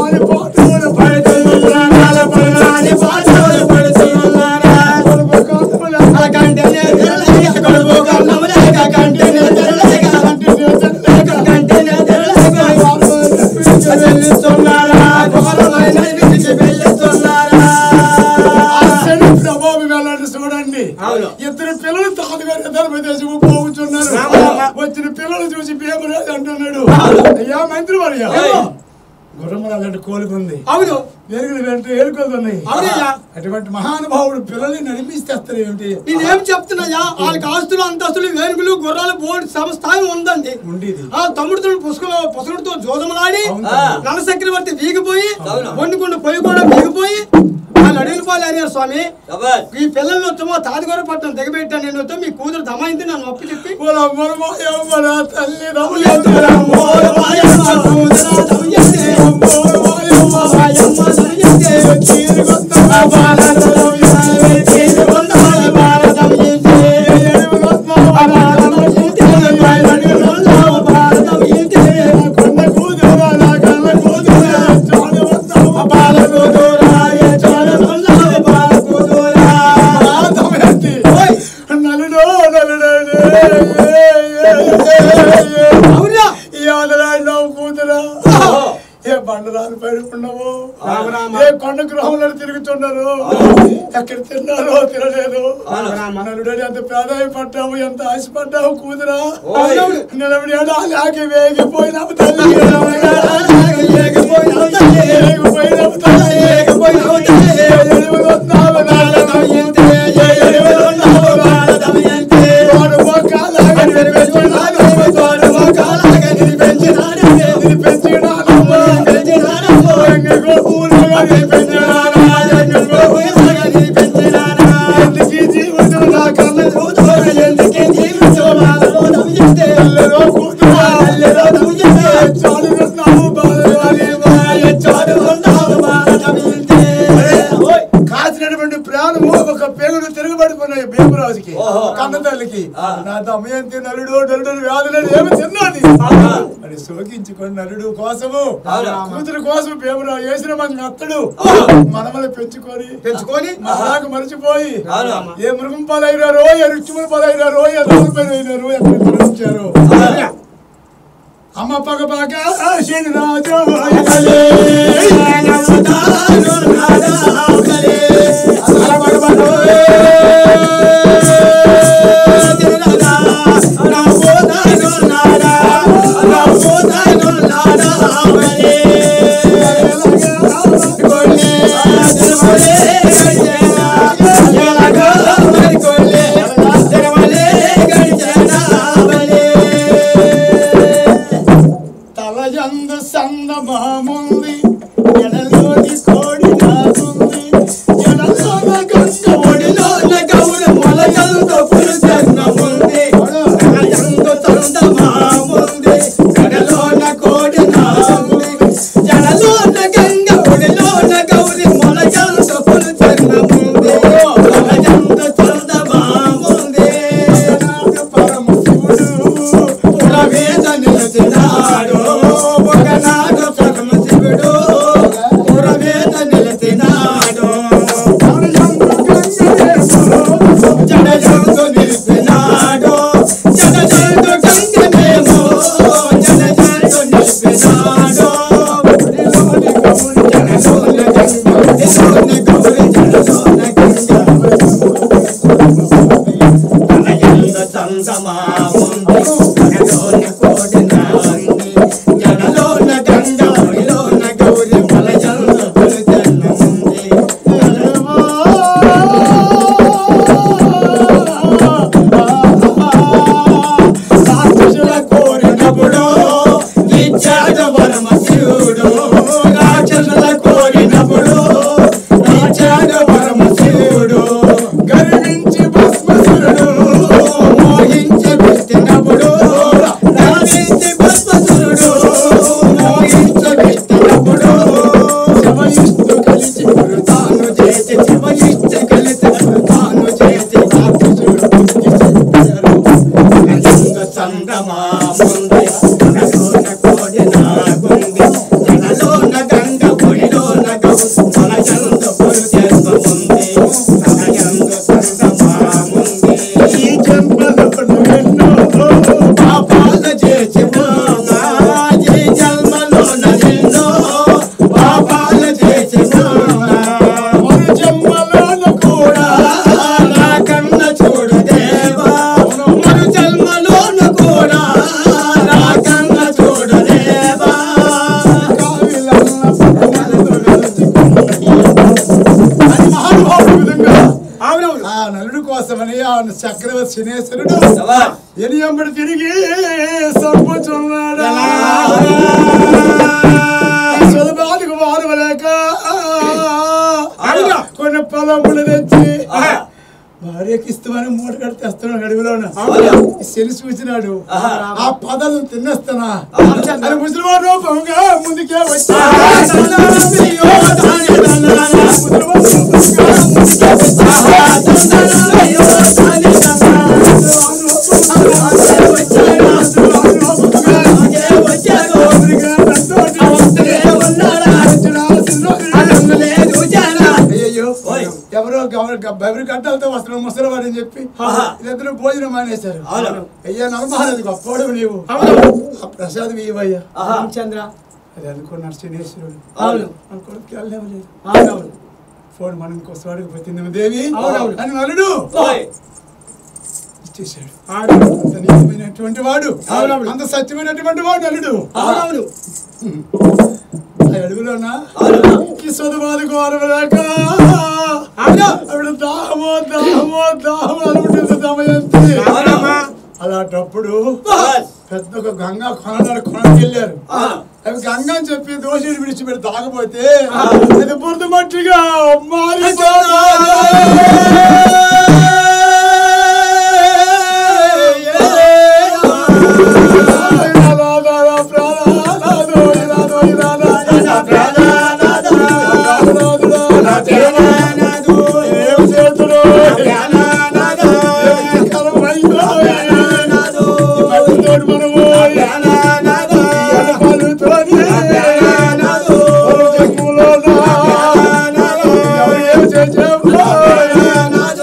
పడుతున్నారా పడునాని పాటలు పడుతున్నారా కంటెనే తెరలేక కొడుకు కన్నములేక కంటెనే తెరలేక కంటెనే తెరలేక వెళ్ళిస్తున్నారా ఘోరమైన విడిచి వెళ్ళిస్తున్నారా ప్రభావం వెళ్ళండి చూడండి అవును. ఇద్దరు పిల్లలు తాతగారు ఇద్దరు విదేశం పోగుతున్నారు రామ. వచ్చిన పిల్లలు చూసి భీమరాజు అంటున్నాడు అవును. అయ్యా మంత్రి వర్య ఏమో? గుర్రముల అలాంటి కోలుకుంది అవును వెలుగులు వెంట ఏలుకొలుతున్నాయి అవునయ్యా. అటువంటి మహానుభావుడు పిల్లల్ని నడిపిస్తేస్తారు ఏమిటి నేనేం చెప్తున్నాయా వాళ్ళకి ఆస్తులు అంతస్తులు వేనుకలు గుర్రాలు బోర్డు సంస్థాయి ఉందండి ఉండేది ఆ తమ్ముడితో పుష్కలో పుసకుడితో జోదములాడి అవును. నల చక్రవర్తి వీగిపోయి అవును. వండుకుంటూ పొయ్యి కూడా వీగిపోయి వాళ్ళు అడవిని పాలు అడిగారు స్వామి శభాష్. ఈ పిల్లలు వచ్చమో తాతగారు పట్టణం దిగబెట్టాను నేను వస్తే మీ కూతురు దమైంది నన్ను అప్పు చెప్పి పొలమ్మల మాయమ్మల తల్లి రమ్ముల ఎత్తురమ్మో, వాయమ్మ, కూతురా దమయంతే. మాయమ్మ వాయమ్మ దమయంతే. ఆ బాలలలో యావే తీరుకొందాల బాల దమయంతే. ఆ బాల దమయంతే, బాలలలో బాల దమయంతే. కొండ కూతురా నా కళ్ళ కూతురా చాలు వస్తావు ఆ బాల కూతురా, ఏ చోళనుల్లో బాల కూతురా. దమయంతి ఓయ్, నలుడో నలుడే అవునా? ఈ ఆదరాడినావు కూతురా ఓహో. ఏ బండరాలు పడుకున్నావు రామ రామ. ఏ కొండ గృహంలో తిరుగుతున్నారు ఎక్కడ తిన్నారో తినలేదు నలుడని ఎంత పేదాయి పడ్డావు ఎంత ఆశపడ్డావు కూతురా ఓయ్. నిలబడి అలాగే వేగిపోయినావు తల్లి లేకపోయినా తల్లి, వేగిపోయినావు తల్లి లేకపోయినా తల్లి. ఎడుగులు వస్తున్నావు బాల దమయంతే, ఏ ఎరువులున్నావు బాల దమయంతే. వాడు మొక్కలాగా పెంచినాడు, తోడు మొక్కలాగా నిలిపెంచినాడు. పెంచినాడమ్మా నిలిపెంచినాడమ్మో. ఎంగిగో పూలుగా నిలిపెంచినాడా, ఎంగిగో పూలుగా నిలిపెంచినాడా. ఎందుకీ జీవితం నా కళ్ళ కూతురు ఎందుకే జీవించు బాలలో దమయంతే. తల్లిలో కూతురా తల్లిలో దమయంతే. చాలుతున్నావు బాలవారి ఏ చోడుకున్నావు బాల దమయంతే. ఓయ్. కాసినటువంటి ప్రాణము ఒక పేగులు తిరగబడిపోయినాయి భీమరాజుకి ఓహో. కన్న తల్లికి ఆ. నా దమయంతి నలుడు నలుడు వ్యాధులను ఏమి తిన్నది ఆహా. అది సోకించుకొని నలుడు కోసము అవునా? కూతురు కోసం భీమరాజు వేసిన మంది అత్తడు మనమని పెంచుకొని పెంచుకొని మహాకు మరిచిపోయి అవునా? ఏ మృగం పాలైనారో ఏ రుచిములు పాలైనారో ఏ రాజు పైన అయినారో ఎక్కడ తిరగించారు అమ్మ పగ పగ శని రాజు తలయందు సందమాముంది ఎడలోని కోడి నాకుంది ఎడలోన గంగ ఒడిలోన గౌర మొలగలతో పురుషన్నముంది తలయందు సందమాముంది ఎడలోన కోడి నాకుంది ఎడలోన గంగ ఒడిలోన గౌరి మొలగలతో పురుషన్నముంది తలయందు సందమాముంది పరమశివుడు పురవేద నిలచినాడు ఒకనాడు పరమశివుడు పురవేద నిలచినాడు జడజంతు నిలిపినాడు జడజంతు గంగనేమో జడజంతు నిలిపినాడు జడలోని గౌరి జడలోని గౌరి జడలోని గంగ సంగమాముంది జడలోన కోడినాంది జడలోన గంగ ఒడిలోన గౌరి మలజంత పులితన్నముంది రాక్షసుల కోరినప్పుడు ఇచ్చాడు పరమశివుడు రాక్షసుల కోరినప్పుడు ఇచ్చాడు పరమశివుడు గర్వించి భస్మసురుడు మోహించి పెట్టినప్పుడు గర్వించి భస్మసురుడు మోహించి పెట్టినప్పుడు శివయిస్తు కలిసి తాను చేసి శివయిస్తు కలిసి తాను చేసి రాక్షసుడు సంగమాముంది జనలోన కోడి నాగుంది జనలోన గంగ పొడిలోన గౌ మనజందు పొరు జన్మముంది మనజందు సంగమాముంది ఈ జన్మలో ఎన్నో పాపాల చేసి ఉన్నా ఈ జన్మలోన ఎన్నో పాపాల చేసి ఉన్నా మరు జన్మలోన కూడా నా కన్న చూడు దేవా మరు జన్మలోన కూడా నా కన్న చూడు దేవా అది మహానుభావుడు విధంగా అవునవును ఆ నలుడు కోసమని ఆ చక్రవర్తి శనేశ్వరుడు ఎనియంబడి తిరిగి సంపుచున్నాడా సులభానికి వారవలేక అవునా? కొన్ని పొలములు తెచ్చి ఆహా. భార్యకి ఇస్తామని మూట కట్టి తెస్తున్నాడు అడవిలోన అవునా? శని చూసినాడు ఆహా. ఆ పదలు తినేస్తానా ఆహా. అని ముసలివాడు రూపంగా ముందుకే వచ్చి అయ్యయ్యో ఓయ్. ఎవరో గవ- బెవరి గడ్డలతో వస్త్రం ముసలివాడు అని చెప్పి ఆహా. ఇద్దరు భోజనం మానేశారు అవును. అయ్యా నమ్మహారది గొప్పవాడు నీవు అవును. ఆ ప్రసాదం ఇవ్వయ్యా రామచంద్ర అది అనుకున్నాడు శనేశ్వరుడు అవును. మన కొడుకు వెళ్ళలేము లేదు అవునవును ఫోన్ మనం ఇంకోసం అడిగిపోతుంది దేవి అవునవును. అని నలుడు ఓయ్. ఇచ్చేశాడు అవును. అంత నిజమైనటువంటి వాడు అవునవును. అంత సత్యమైనటువంటి వాడు నలుడు అవునవును ఆ అడుగులోన అవును. కిసోద బాధ కోరలేక అవును. ఆవిడ దాహమో దాహమో దాహమో అనుకుంటుంది దమయంతి అవునమ్మా. అలాంటప్పుడు బస్. పెద్ద ఒక గంగా కొననాడు కొనకెళ్ళారు ఆ. అవి గంగ అని చెప్పి దోషుడు విడిచిపెట్టి తాగపోతే ఆ. అది బురద మట్టిగా మనము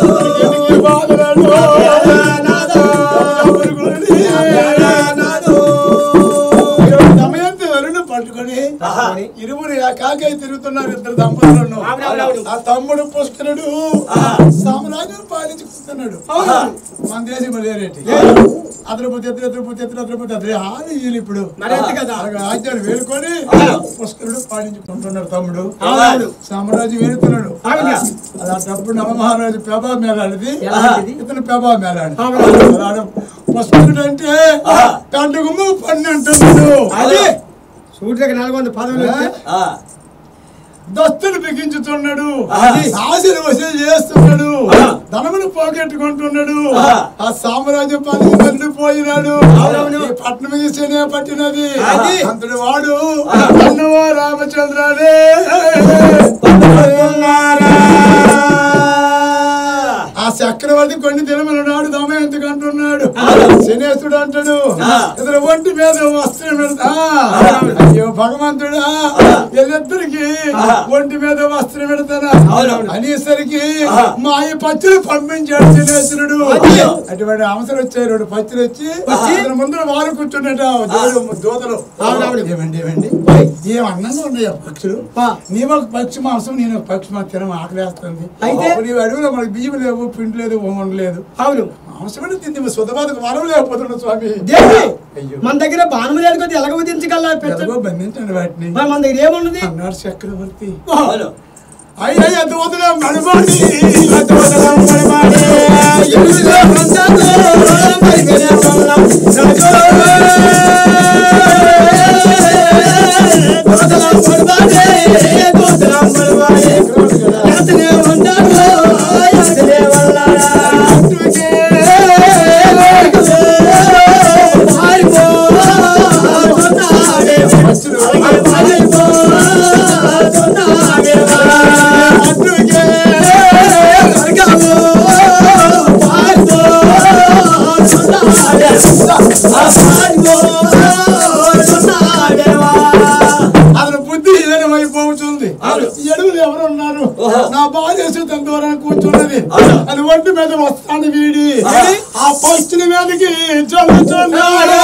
ఇరువురు కాకై తిరుగుతున్నారు ఇద్దరు దంపతులను అవునవును. ఆ తమ్ముడు పుష్కరుడు సామ్రాజ్యం పాలించుకుంటున్నాడు మన దేశం లేరేటి అద్రపోతే ఎత్తులు ఎత్తుపోతే ఎత్తులు అద్రపోతే అద్రే హాని వీళ్ళు ఇప్పుడు మరి అంతే కదా. అలాగా ఆజ్ఞాలు వేలుకొని పుష్కరుడు పాలించుకుంటున్నాడు తమ్ముడు అవునవును. సామ్రాజ్యం వేలుతున్నాడు అవునా? అలాంటప్పుడు నవమహారాజు ప్రభా మేళాడిది ఎలాంటిది? ఇతను ప్రభా మేళాడు అవునవును. అలాడం పుష్కరుడు అంటే కంటుగుమ్మ పన్ను అంటున్నాడు అదే సూర్యుడికి నాలుగు వందల పదవులు ఉంటే ఆ, దస్తులు బిగించుతున్నాడు ఆహా. ఆశలు వసూలు చేస్తున్నాడు ఆహా. ధనమును పోగొట్టుకుంటున్నాడు ఆహా. ఆ సామ్రాజ్యం పని వెళ్ళిపోయినాడు అవునవును. ఈ పట్నం శనే పట్టినది అది. అంతటి వాడు ఆహా. అన్నవా రామచంద్రనే ఆ చక్రవర్తి కొన్ని దినముల నాడు దమయంతుడు అంటున్నాడు శనేశ్వరుడు అంటాడు ఆహా. ఇతను ఒంటి మీద వస్త్రం పెడతా అయ్యో భగవంతుడా వీళ్ళిద్దరికి ఆహా. ఒంటి మీద వస్త్రం పెడతానా అవునవును. అనేసరికి ఆహా. మా ఈ పచ్చులు పంపించాడు శనేశ్వరుడు అయ్యో. అటువంటి అవసరం వచ్చాయి రెండు పచ్చులు వచ్చి వచ్చి? అతని ముందర వారు కూర్చున్నట దేవుడు దూతలు అవునవును. ఏమండి ఏమండి ఏం అందంగా ఉన్నాయా పక్షులు ఆ. నీ ఒక పక్షి మాంసం నేను ఒక పక్షి మాంసం తినం ఆకలేస్తుంది అయితే? నీ అడవిలో మనకి బియ్యం లేవు పిండి లేదు ఓమన్ లేదు అవును మాంసమైన తింది శుద్ధబాధకు వరం లేకపోతున్నాడు స్వామి దేవి అయ్యో మన దగ్గర బాణం లేదు కదా ఎలాగ ఉదించగల ఎలాగో బంధించండి వాటిని మన దగ్గర ఏమున్నది అన్నాడు చక్రవర్తి అవును. అయ్యా దూతలం నడబాడి అతను బుద్ధి హీనమైపోతుంది ఈ అడుగులు ఎవరు ఉన్నారు ఓహో. నా భార్య తన దూరాన్ని కూర్చున్నది అవునా? అది ఒంటి మీద వస్తాను వీడి ఆహా. ఆ పక్షుల మీదకి చల్లుతున్నాడు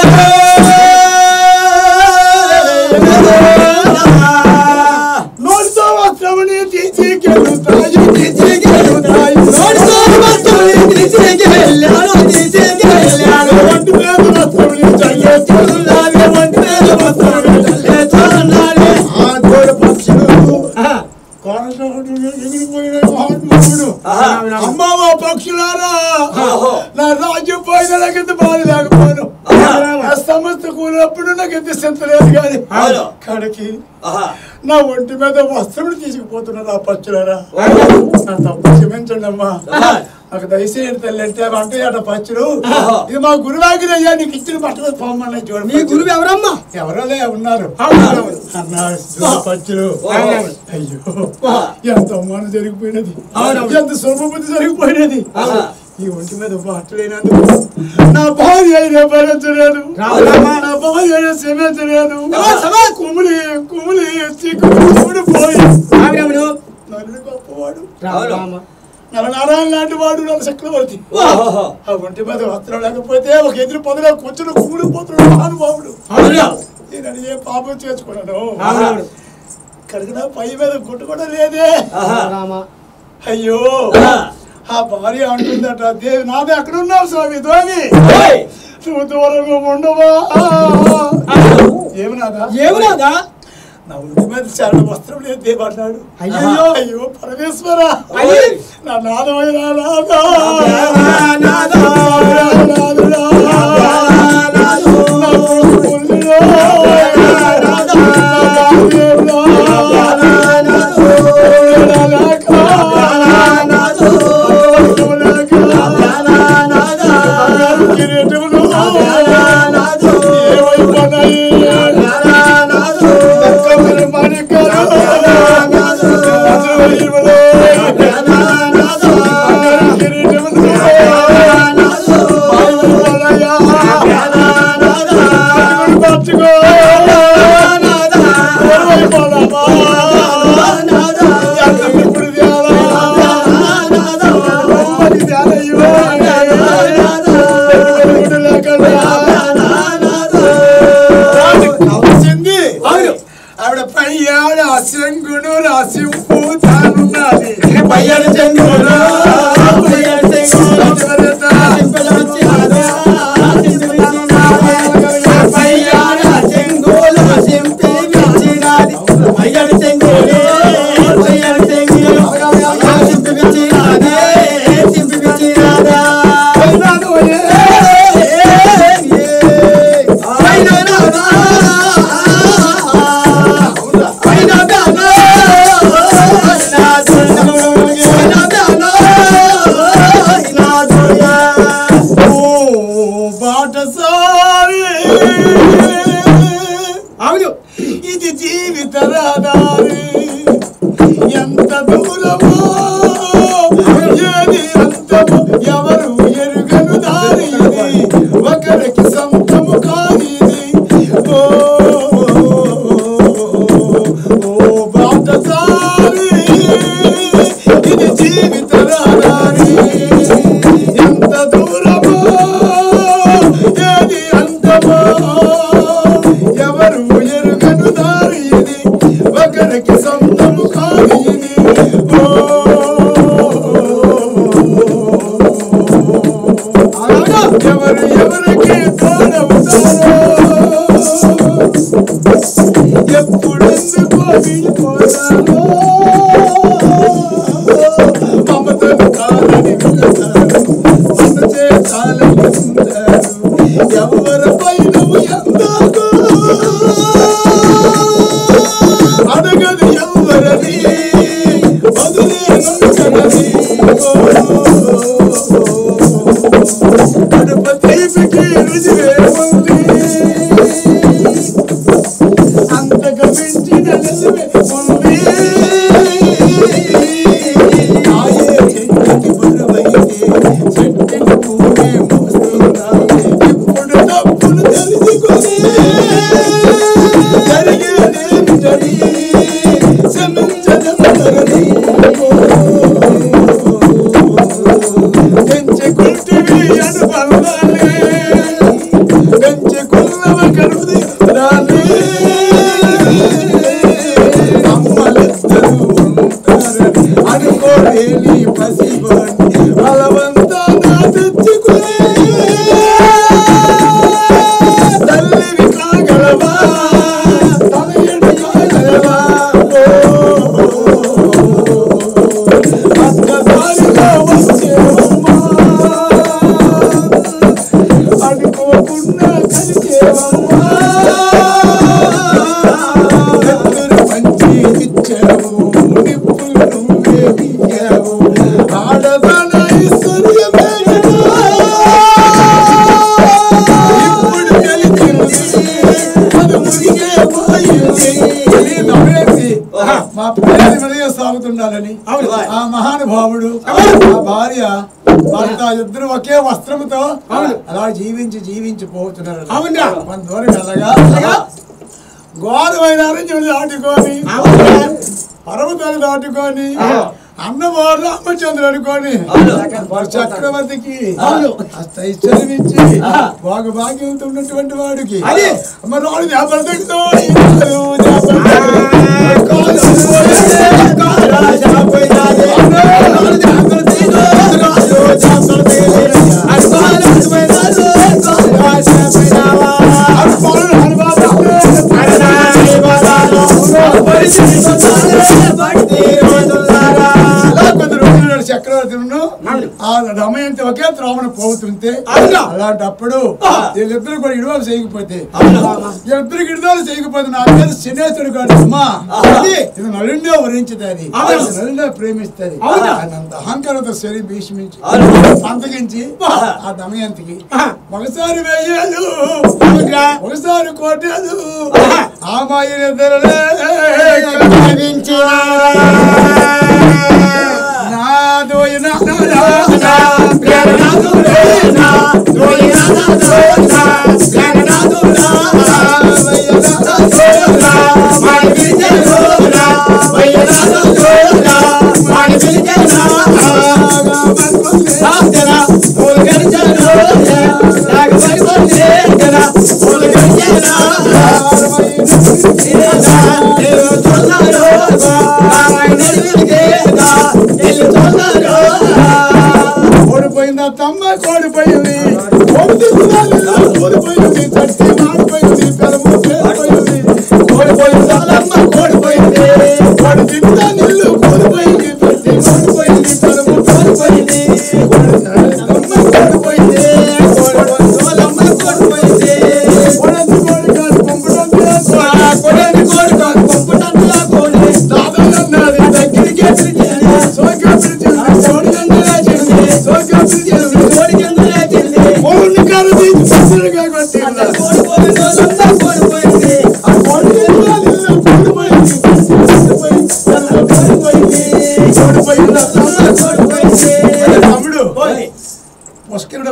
నోటితో వస్త్రముని తీసి గెలుతాయి తీసి గెలుతాయి నోటితో వస్త్రముని తీసి గెలాను తీసి గెలాను ఒంటి మీద వస్త్రముని చల్లేస్తున్నాడు ఒంటి మీద వస్త్రముని చల్లేస్తున్నాడు ఆ జోడు పక్షులు కోనసోడు ఎగిరిపోయిన మహాత్ముడు ఆహా. అమ్మా పక్షులారా ఓహో. నా రాజ్యం పోయిన నాకు ఎంత బాధ లేకపోను ఆహా. నా సమస్త కూలినప్పుడు నాకు ఎంత చింత లేదు కానీ అవును. కడకి ఆహా. నా ఒంటి మీద వస్త్రములు తీసుకుపోతున్నారు ఆ పచ్చులారా నా తప్పు క్షమించండి అమ్మా ఆహా. నాకు దయచేయండి తల్లి అంటే అంటే అట పచ్చులు ఆహా. ఇది మా గురువాకి అయ్యా నీకు ఇచ్చిన బట్టలు పోమన్నా చూడండి నీ గురువు ఎవరమ్మా ఎవరోలే ఉన్నారు అవునవును. అన్నారు చూడు పచ్చులు అవునవును. అయ్యో ఎంత అవమానం జరిగిపోయినది అవునవును. ఎంత శుభబుద్ధి జరిగిపోయినది ఆహా. ఈ ఒంటి మీద బట్టలేనందుకు నా భార్య అయినా భరించలేదు రామ. నా భార్య అయినా క్షమించలేదు సమాజ్, సమాజ్. కుమిలి కుమిలి చిక్కుడు పోయి ఆవిడెవరు? నలుడు గొప్పవాడు రామ, అవును. రామ. నరనారాయణ లాంటి వాడు నన్ను చక్రవర్తి ఓహో. ఆ ఒంటి మీద వస్త్రం లేకపోతే ఒక ఎదురు పొదలో కూర్చుని కుమిడి పోతున్నాడు మహానుభావుడు అవును. నేను ఏ పాపం చేసుకున్నాను అవునవును. కడిగిన పై మీద గుట్టు కూడా లేదే ఆహా. రామ. అయ్యో ఆహా. ఆ భార్య అంటుందట దేవి నాది ఎక్కడ ఉన్నావు స్వామి ధ్వని ఓయ్. నువ్వు దూరంగా ఉండవా ఏమి నాదా ఏమిరాదా నా ఒంటి మీద చరణ వస్త్రం లేదు దేవి అన్నాడు అయ్యయ్యో. అయ్యో పరమేశ్వర అయ్యి. నా నాదమైన నాదా నాదా. నాదుడా. నాదు. నా పురుషుల్లో. నాదా. నా దేవుడా. నాదు. నాదాక. నాదు. నాదాక. నాదా. కిరీటములు. నాదు. ఏమైపోయినాయి? నాదు. దక్కమని మాణిక్యాలు. నాదు. వజ్రవైరులు. నాదు. కిరీటములు. నాదు. బాలులయ్యా. నాదు. అడుగులు పట్టుకో. ఏమైపోయినామా? ఎంత ఇప్పుడు ధ్యానం? బొమ్మకి ధ్యానయ్యో. వెలుగుడు లేకుండా. రాజు కావాల్సింది. ఆవిడ పై ఆడ శంగుడు రాసి పూతానున్నది పయ్యడు చెంగుడు పయ్యడు చెంగుడు ఎవరెత్త? సింపులొచ్చినాడు సింపులొచ్చినాడు పయ్యాడ చెంగులు సింపి పిచ్చినాది పయ్యడు చెంగులు పయ్యడు చెంగులు సింపి పిచ్చినాది సింపి పిచ్చినాదా పోయినాడు, ఏ? ఓ బాటసారి అవును ఇది జీవిత రహదారి ఎంత దూరమో ఏది అంతమో ఎవరు ఎరుగను దారి ఇది ఒకరికి సొంతము కాదు ఇది ఓ ఓ బాటసారి ఇది జీవిత రహదారి ఎంత దూరమో ఏది అంతమో ఎవరు ఎరుగను దారి ఇది ఒకరికి సొంతము కాదు ఇది ఓ ఎవరు ఎవరికి తోడవుతారో ఎప్పుడెందుకో విడిపోతారో మమతను కాదని వెళతారు మనసే చాలని ఉంటారు ఎవరిపై నువ్వు ఎందాకో అడగదు ఎవరని వదిలేనుంచనని కడుప తీపికి రుచివే ఉంది అంతగా మించిన నిజమే ఉంది ఆయే చెట్టుకి బరువైతే చెట్టుకి పూనే మోస్తున్నా ఇప్పుడు తప్పును తెలుసుకొని జరిగేదేమి జరిగి క్షమించదన్నరని పెంచుకుంటివి అనుభవాలే పెంచుకున్నవ కరుది రాలే అమ్మలిద్దరూ ఉంటారని అనుకోలేని పసివాణ్ణి బలవంతాన తెచ్చుకునే తల్లివి కాగలవా తనయుడు కాగలవా అక్కదారిలో వచ్చేవమ్మా అనుకోకుండా కలిసేవమ్మా ఎత్తురు పంచి ఇచ్చావు నిప్పులు నువ్వే ఇయ్యావు ఆడదన ఐశ్వర్యమే ఇప్పుడు గెలిచింది అది మునిగే పోయింది ఇది నవ్వేసి మా పేరు వినయ సాగుతుండాలని ఆ మహానుభావుడు ఆ భార్య భర్త ఇద్దరు ఒకే వస్త్రముతో అలా జీవించి జీవించి పోతున్నారు అవునా? మన దూరం వెళ్ళగా గోదావరి అరణ్యం దాటుకొని పర్వతాలు దాటుకొని అన్నవారు రామచంద్రుడు అనుకోని వారు చక్రవర్తికి ఐశ్వర్యమిచ్చి బాగు భాగ్యంతో ఉన్నటువంటి వాడికి అది. మరి వాడు వ్యాపారం తగ్గుతూ వ్యాపారం చక్రవర్తులను ఆ దమయంతి ఒకే త్రోవను పోతుంటే అలాంటప్పుడు వీళ్ళిద్దరు కూడా ఇడవలు చేయకపోతే వీళ్ళిద్దరికి ఇడవలు చేయకపోతే నా మీద శనేశ్వరుడు కాదు అమ్మా అది ఇది నలుండే వరించింది అది నలుండే ప్రేమిస్తుంది అని అంత అహంకారంతో శరీ భీష్మించి అంతకించి ఆ దమయంతికి ఒకసారి వెయ్యాలు ఒకసారి కోటేలు ఆ మాయ నాదోయన నాగ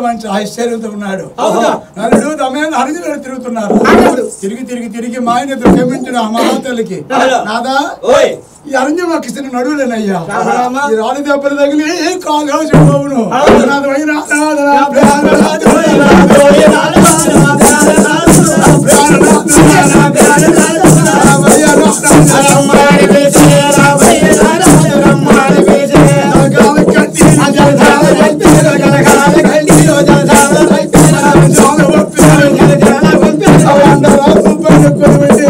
మంచి ఐశ్వర్యంతో ఉన్నాడు అవునా? నలుడు దమయంగా హరిజనుడు తిరుగుతున్నారు అవును. తిరిగి తిరిగి తిరిగి మా ఆయన క్షమించిన ఆ మహాతల్లికి అవునా? నాదా ఓయ్ ఈ అరణ్యం మాకు ఇచ్చిన నడువులేనయ్యా రామ. ఈ రాణి దెబ్బలు తగిలి కాలు చెప్పుకోవును అవును. నాది వైనా నాది నా రామ. ప్రాణ నాది వైనా నాది వైనా నాది ప్రాణ నాది వైనా రామయ్య నాది రకాల కట్టి రకాల కట్టి రకాల కట్టి చాలా ఒప్పి అందరూ రూపాయలు కొనిపెట్టి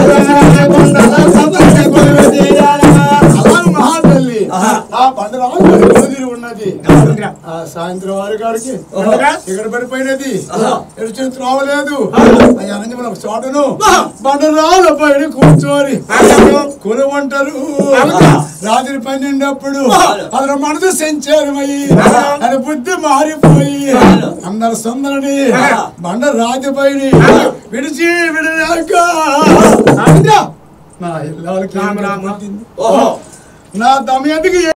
అలాను మహాతల్లి ఆ బండరాజు ఎదురు ఉన్నది ఆ సాయంత్రం వారి గారికి ఇక్కడ పడిపోయినది ఎడిచిన త్రోవలేదు ఆ అనంజముల చోటను బండరాల పైన కూర్చోని కొనుమంటారు రాత్రి పన్నెండప్పుడు అతను మనసు సంచారమయ్యి ఆయన బుద్ధి మారిపోయి అందరు సుందరని బండ రాతి పైన విడిచి విడినాక నా ఇల్లాలకి ఏం రామ రామ. పుట్టింది? ఓహో నా దమయంతికి